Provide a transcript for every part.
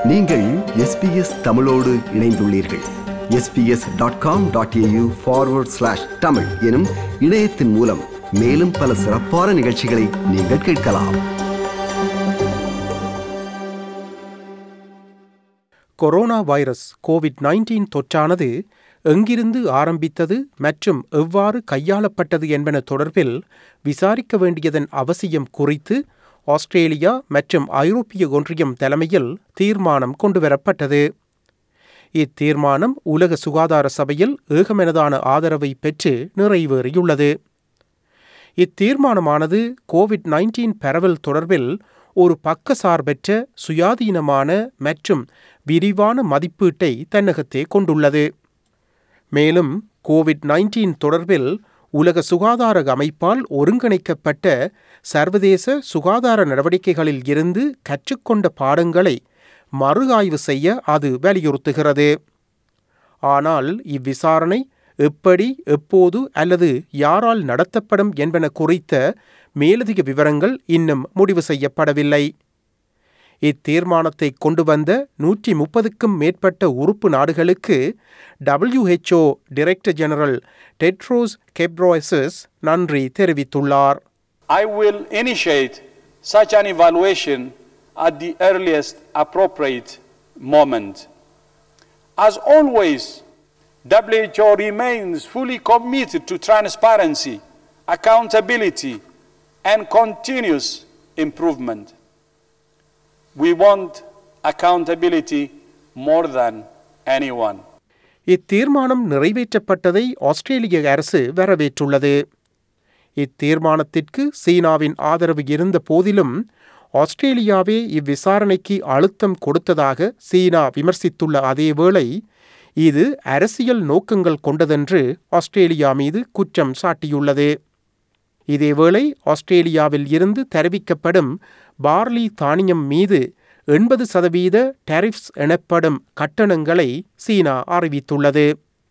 நீங்கள் எஸ்பிஎஸ் தமிழோடு இணைந்துள்ளீர்கள் SBS dot com dot AU forward slash Tamil எனும் இணையத்தின் மூலம் மேலும் பல சிறப்பான நிகழ்ச்சிகளை நீங்கள் கேட்கலாம் கொரோனா வைரஸ் கோவிட் 19 தொற்றானது எங்கிருந்து ஆரம்பித்தது மற்றும் எவ்வாறு கையாளப்பட்டது என்பன தொடர்பில் விசாரிக்க வேண்டியதன் அவசியம் குறித்து ஆஸ்திரேலியா மற்றும் ஐரோப்பிய ஒன்றியம் தலைமையில் தீர்மானம் கொண்டுவரப்பட்டது இத்தீர்மானம் உலக சுகாதார சபையில் ஏகமனதான ஆதரவை பெற்று நிறைவேறியுள்ளது இத்தீர்மானமானது கோவிட் 19 பரவல் தொடர்பில் ஒரு பக்கசார்பற்ற சுயாதீனமான மற்றும் விரிவான மதிப்பீட்டை தன்னகத்தே கொண்டுள்ளது மேலும் கோவிட் 19 தொடர்பில் உலக சுகாதார அமைப்பால் ஒருங்கிணைக்கப்பட்ட சர்வதேச சுகாதார நடவடிக்கைகளில் இருந்து கற்றுக்கொண்ட பாடங்களை மறு ஆய்வு செய்ய அது வலியுறுத்துகிறது ஆனால் இவ்விசாரணை எப்படி எப்போது அல்லது யாரால் நடத்தப்படும் என்பன குறித்த மேலதிக விவரங்கள் இன்னும் முடிவு செய்யப்படவில்லை இத்தீர்மானத்தை கொண்டு வந்த நூற்றி முப்பதுக்கும் மேற்பட்ட உறுப்பு நாடுகளுக்கு WHO director general Tedros Ghebreyesus நன்றி தெரிவித்துள்ளார் I will initiate such an evaluation at the earliest appropriate moment. As always, WHO remains fully committed to transparency, accountability, and continuous improvement. We want accountability more than anyone. இத்தீர்மானம் நிறைவேற்றப்பட்டதை ஆஸ்திரேலிய அரசு வரவேற்றுள்ளது இத்தீர்மானத்திற்கு சீனாவின் ஆதரவு இருந்த போதிலும் ஆஸ்திரேலியாவே இவ்விசாரணைக்கு அழுத்தம் கொடுத்ததாக சீனா விமர்சித்துள்ள அதேவேளை இது அரசியல் நோக்கங்கள் கொண்டதென்று ஆஸ்திரேலியா மீது குற்றம் சாட்டியுள்ளது இதேவேளை ஆஸ்திரேலியாவில் இருந்து தெரிவிக்கப்படும் பார்லி தானியம் மீது எண்பது சதவீத டெரிஃப்ஸ் எனப்படும் கட்டணங்களை சீனா அறிவித்துள்ளது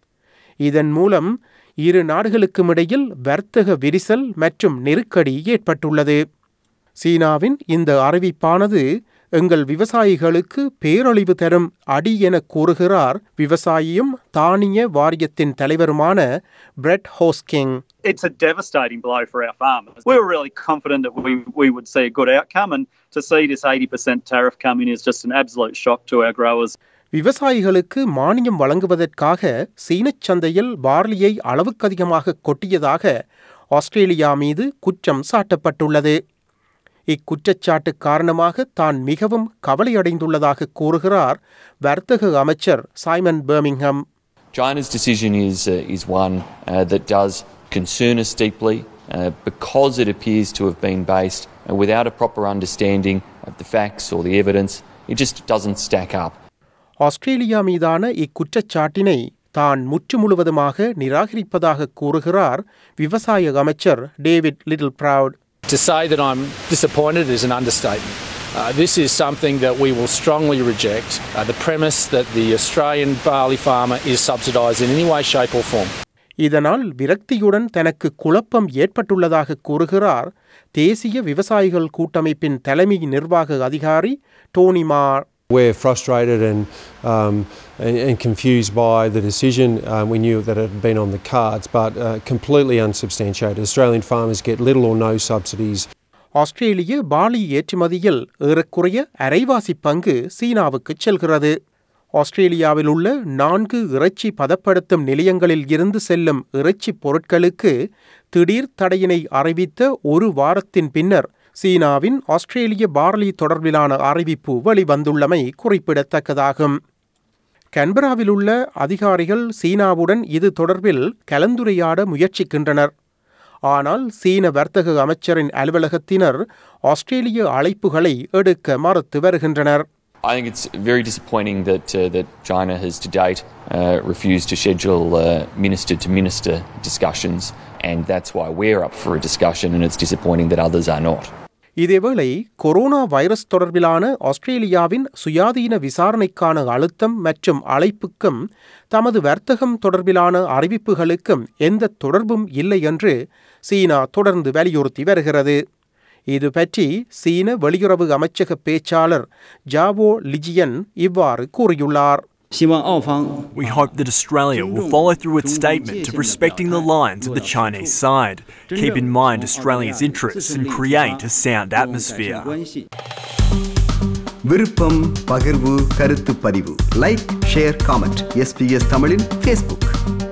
இதன் மூலம் இரு நாடுகளுக்கும் இடையில் வர்த்தக விரிசல் மற்றும் நெருக்கடி ஏற்பட்டுள்ளது சீனாவின் இந்த அறிவிப்பானது எங்கள் விவசாயிகளுக்கு பேரழிவு தரும் அடி என கூறுகிறார் விவசாயியும் தானிய வாரியத்தின் தலைவருமான Fred Hosking it's a devastating blow for our farmers. We were really confident that we, we would see a good outcome, and to see this 80% tariff come in is just an absolute shock to our growers. விவசாயிகளுக்கு மானியம் வழங்குவதற்காக சீனச் சந்தையில் பார்லியை அளவுக்கு அதிகமாக கொட்டியதாக Australia மீது குற்றம் சாட்டப்பட்டுள்ளது இக்குற்றச்சாட்டு காரணமாக தான் மிகவும் கவலையடைந்துள்ளதாக கூறுகிறார் வர்த்தக அமைச்சர் Simon Birmingham China's decision is, uh, is one uh, that does concern us deeply uh, because it appears to have been based uh, without a proper understanding of the facts or the evidence. It just doesn't stack up. Australia மீதான இக்குற்றச்சாட்டினை தான் முற்று முழுவதுமாக நிராகரிப்பதாக கூறுகிறார் விவசாய அமைச்சர் David Littleproud To say that I'm disappointed is an understatement. Uh, this is something that we will strongly reject. Uh, the premise that the Australian barley farmer is subsidised in any way, shape, or form. இதனால் விரக்தியுடன் தனக்கு குழப்பம் ஏற்பட்டுள்ளதாக கூறுகிறார் தேசிய விவசாயிகள் கூட்டமைப்பின் தலைமை நிர்வாக அதிகாரி டோனி மார் We're frustrated and, um, and, and confused by the decision. Um, we knew that it had been on the cards, but uh, completely unsubstantiated. Australian farmers get little or no subsidies. ஆஸ்திரேலிய barley ஏற்றுமதியில் ஏறக்குறைய அரைவாசி பங்கு சீனாவுக்கு செல்கிறது ஆஸ்திரேலியாவில் உள்ள நான்கு இறைச்சி பதப்படுத்தும் நிலையங்களில் இருந்து செல்லும் இறைச்சி பொருட்களுக்கு திடீர் தடையினை அறிவித்த ஒரு வாரத்தின் பின்னர் சீனாவின் ஆஸ்திரேலிய பார்லி தொடர்பிலான அறிவிப்பு வெளிவந்துள்ளமை குறிப்பிடத்தக்கதாகும் கன்பராவில் உள்ள அதிகாரிகள் சீனாவுடன் இது தொடர்பில் கலந்துரையாட முயற்சிக்கின்றனர் ஆனால் சீன வர்த்தக அமைச்சரின் அலுவலகத்தினர் ஆஸ்திரேலிய அழைப்புகளை எடுக்க மறுத்து வருகின்றனர் I think it's very disappointing that, uh, that China has to date uh, refused to schedule uh, minister to minister discussions, and that's why we're up for a discussion, and it's disappointing that others are not. இதேவேளை corona virus தொடர்பிலான ஆஸ்திரேலியாவின் சுயாதீன விசாரணைக்கான அழுத்தம் மற்றும் அழைப்புக்கும் தமது வர்த்தகம் தொடர்பிலான அறிவிப்புகளுக்கும் எந்த தொடர்பும் இல்லை என்று சீனா தொடர்ந்து வலியுறுத்தி வருகிறது இது பற்றி சீன வெளியுறவு அமைச்சக பேச்சாளர் ஜாவோ லிஜியன் இவ்வாறு கூறியுள்ளார் 希望澳方 We hope that Australia will follow through its statement of respecting the lines of the Chinese side, keep in mind Australia's interests, and create a sound 共 atmosphere. 产关系。 விருப்பம் பகிர்வு கருத்து பதிவு லைக் ஷேர் காமெண்ட் எஸ்பிஎஸ் தமிழின் Facebook